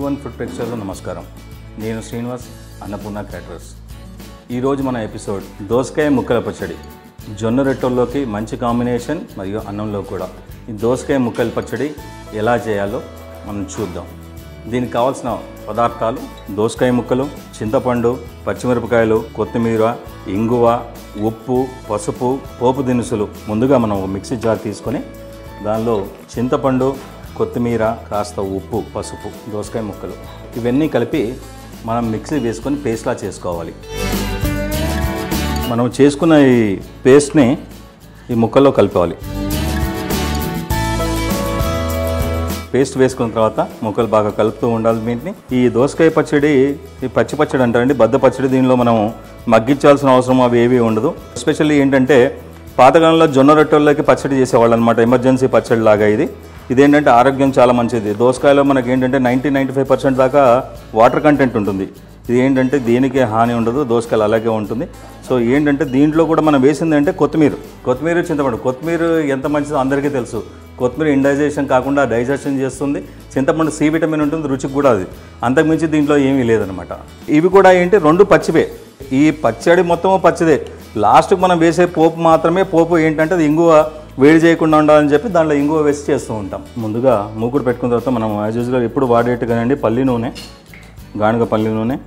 one food ప్రేక్షకులకు నమస్కారం నేను శ్రీనివాస్ అన్నపూర్ణ క్యాటరర్స్ ఈరోజు మన ఎపిసోడ్ దోసకాయ ముక్కల పచ్చడి జొన్న రొట్టెల్లోకి మంచి కాంబినేషన్ మరియు అన్నంలో కూడా ఈ దోసకాయ ముక్కల పచ్చడి ఎలా చేయాలో మనం చూద్దాం దీనికి కావాల్సిన పదార్థాలు దోసకాయ ముక్కలు చింతపండు పచ్చిమిరపకాయలు కొత్తిమీర ఇంగువ ఉప్పు పసుపు పోపు దినుసులు ముందుగా మనం ఒక మిక్సీ జార్ తీసుకొని దానిలో చింతపండు కొత్తిమీర కాస్త ఉప్పు పసుపు దోసకాయ ముక్కలు ఇవన్నీ కలిపి మనం మిక్సీ వేసుకొని పేస్ట్లా చేసుకోవాలి మనం చేసుకున్న ఈ పేస్ట్ని ఈ ముక్కల్లో కలుపుకోవాలి పేస్ట్ వేసుకున్న తర్వాత ముక్కలు బాగా కలుపుతూ ఉండాలి వీటిని ఈ దోసకాయ పచ్చడి ఈ పచ్చి పచ్చడి అంటారండి బద్ద పచ్చడి దీనిలో మనం మగ్గించాల్సిన అవసరం అవి ఏవి ఉండదు ఎస్పెషల్లీ ఏంటంటే పాతకాలంలో జొన్న రొట్టెల్లోకి పచ్చడి చేసేవాళ్ళు అనమాట ఎమర్జెన్సీ పచ్చడి లాగా ఇది ఇదేంటంటే ఆరోగ్యం చాలా మంచిది దోసకాయలో మనకి ఏంటంటే నైంటీ నైంటీ ఫైవ్ పర్సెంట్ దాకా వాటర్ కంటెంట్ ఉంటుంది ఇది ఏంటంటే దేనికి హాని ఉండదు దోసకాయలు అలాగే ఉంటుంది సో ఏంటంటే దీంట్లో కూడా మనం వేసింది అంటే కొత్తిమీర కొత్తిమీర చింతపండు కొత్తిమీర ఎంత మంచిదో అందరికీ తెలుసు కొత్తిమీర ఇండైజేషన్ కాకుండా డైజెషన్ చేస్తుంది చింతపండు సి విటమిన్ ఉంటుంది రుచికి కూడా అది అంతకుమించి దీంట్లో ఏమీ లేదనమాట ఇవి కూడా ఏంటి రెండు పచ్చివే ఈ పచ్చడి మొత్తం పచ్చిదే లాస్ట్కి మనం వేసే పోపు మాత్రమే పోపు ఏంటంటే అది ఇంగువ వేడి చేయకుండా ఉండాలని చెప్పి దాంట్లో ఇంగువ వేసి చేస్తూ ఉంటాం ముందుగా మూకుడు పెట్టుకున్న తర్వాత మనం యాజ్ యూజువల్గా ఎప్పుడు వాడేట్టుగానండి పల్లి నూనె గానుగ పల్లి నూనె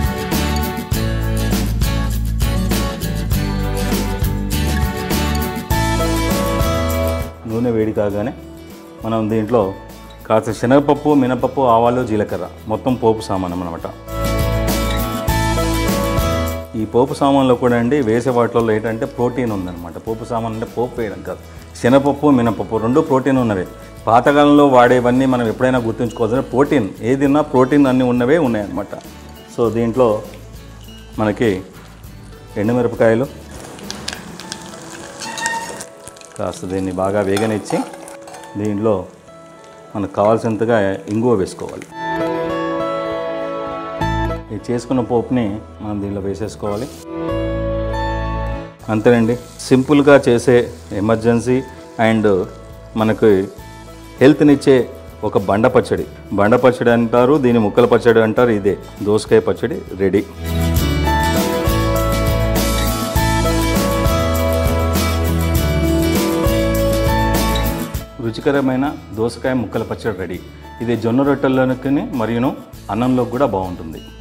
నూనె వేడి కాగానే మనం దీంట్లో కాస్త శనగపప్పు మినపప్పు ఆవాలు జీలకర్ర మొత్తం పోపు సామానం అనమాట ఈ పోపు సామాన్లో కూడా అండి వేసే వాటిలో ఏంటంటే ప్రోటీన్ ఉందన్నమాట పోపు సామాన్ అంటే పోపు వేయడం కాదు శనగపప్పు మినపప్పు రెండు ప్రోటీన్ ఉన్నవే పాతకాలంలో వాడేవన్నీ మనం ఎప్పుడైనా గుర్తుంచుకోవాల్సిన ప్రోటీన్ ఏదిన్నా ప్రోటీన్ అన్నీ ఉన్నవే ఉన్నాయన్నమాట సో దీంట్లో మనకి ఎండుమిరపకాయలు కాస్త దీన్ని బాగా వేగనిచ్చి దీంట్లో మనకు కావాల్సినంతగా ఇంగువ వేసుకోవాలి ఈ చేసుకున్న పోపుని మనం దీనిలో వేసేసుకోవాలి అంతేనండి సింపుల్గా చేసే ఎమర్జెన్సీ అండ్ మనకు హెల్త్నిచ్చే ఒక బండ పచ్చడి బండ పచ్చడి అంటారు దీని ముక్కల పచ్చడి అంటారు ఇదే దోసకాయ పచ్చడి రెడీ రుచికరమైన దోసకాయ ముక్కల పచ్చడి రెడీ ఇది జొన్న రొట్టెల్లోకి మరియును అన్నంలో కూడా బాగుంటుంది